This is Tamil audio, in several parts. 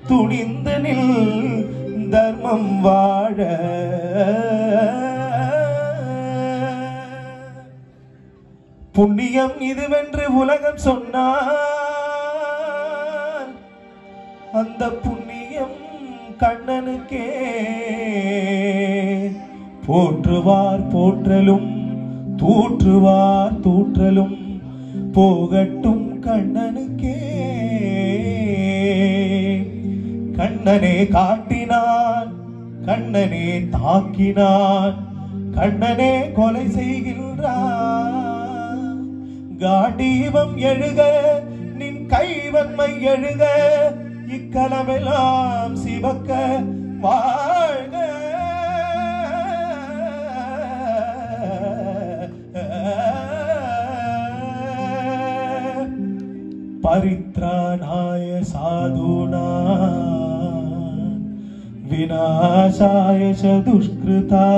துணிந்து நில் தர்மம் வாழ புண்ணியம் இதுவென்று உலகம் சொன்னார் அந்த புண்ணியம் கண்ணனுக்கே போற்றுவார் போற்றலும் தூற்றுவார் தூற்றலும் போகட்டும் கண்ணனுக்கே கண்ணனே காட்டினான் கண்ணனே தாக்கினான் கண்ணனே கொலை செய்கின்றான் காண்டீபம் எழுக நின் கைவன்மை எழுக இக்கலமெல்லாம் சிவக்க வாழ்க परित्राणाय साधूना विनाशाय च दुष्कृता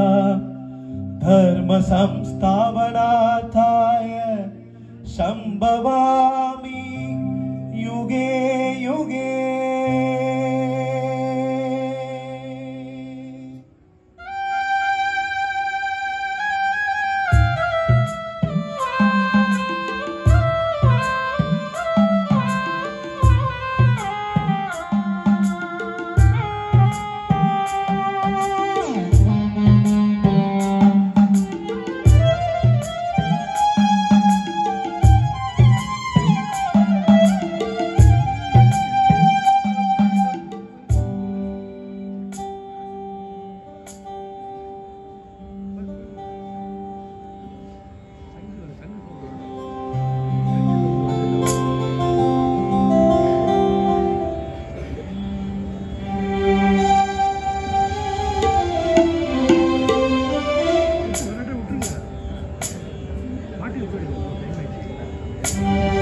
धर्मसंस्थापनार्थाय सम्भवामि युगे युगे விட்டுருங்க மாட்டி விட்டுருங்க